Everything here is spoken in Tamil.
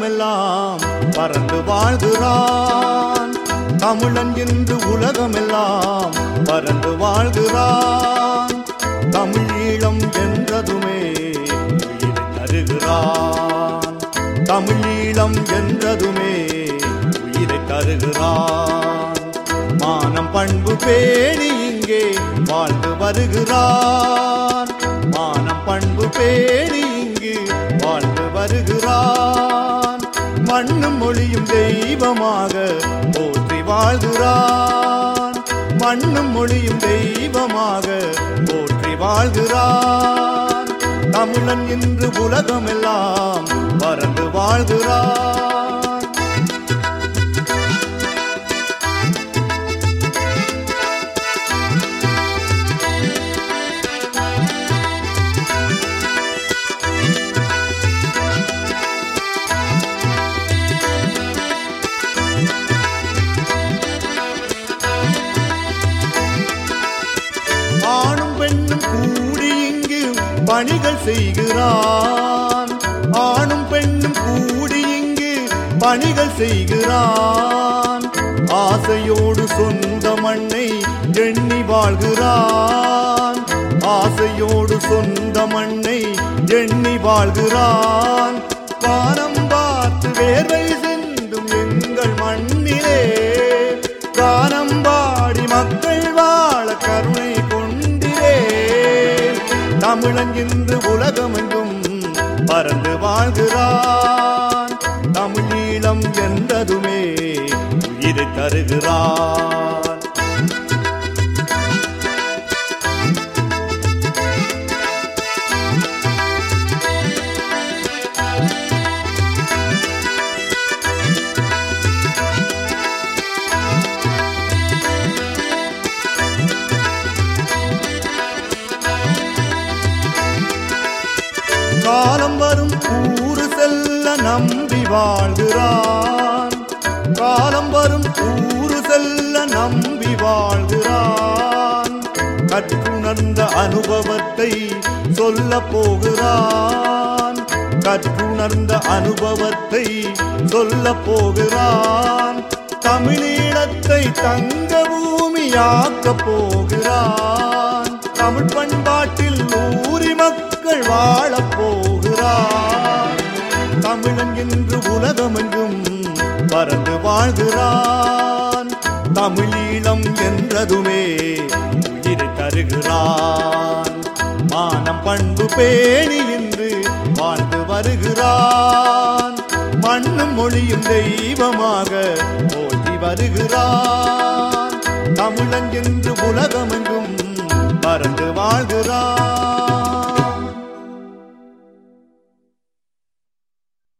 உலகமெல்லாம் பறந்து வாழ்கிறான் தமிழன் என்று உலகமெல்லாம் பறந்து வாழ்கிறான் தமிழீழம் என்றதுமே உயிரை தருகிறான் தமிழீழம் என்றதுமே உயிரை தருகிறான் மானம் பண்பு பேணி இங்கே வாழ்ந்து வருகிறான் மானம் பண்பு பேணி இங்கு வாழ்ந்து வருகிறான் மண்ணும் மொழியும் தெய்வமாக போற்றி வாழ்கிறான் மண்ணும் மொழியும் தெய்வமாக போற்றி வாழ்கிறான் தமிழன் இன்று உலகமெல்லாம் பறந்து வாழ்கிறான் ஆணும் பெண்ணும் கூடி இங்கு பணிகள் செய்கிறான் ஆணும் பெண்ணும் கூடி இங்கு பணிகள் செய்கிறான் ஆசையோடு சொந்த மண்ணை எண்ணி வாழ்கிறான் ஆசையோடு சொந்த மண்ணை எண்ணி வாழ்கிறான் வானம் பார்த்து வேர்வை சிந்தும் எங்கள் மண்ணிலே கானம் பாடி மக்கள் வாழ கருணை கொண்டிலே தமிழன் இன்று உலகமெங்கும் பறந்து வாழ்கிறான் தமிழீழம் என்றதுமே உயிரை தருகிறான் காலம் வரும் ஊரு செல்ல நம்பி வாழ்கிறான் காலம் வரும் ஊரு செல்ல நம்பி வாழ்கிறான் கற்றுணர்ந்த அனுபவத்தை சொல்ல போகிறான் கற்றுணர்ந்த அனுபவத்தை சொல்ல போகிறான் தமிழீழத்தை தங்க பூமியாக்க போகிறான் தமிழ் பண்பாட்டில் ஊரி மக்கள் வாழப் போகிறான் தமிழன் என்று உலகமெங்கும் பறந்து வாழ்கிறான் தமிழீழம் என்றதுமே உயிரை தருகிறான் மானம் பண்பு பேணி இன்று வாழ்ந்து வருகிறான் மண்ணும் மொழியும் தெய்வமாக போற்றி வருகிறான் தமிழன் என்று உலகமெங்கும் பறந்து வாழ்கிறான்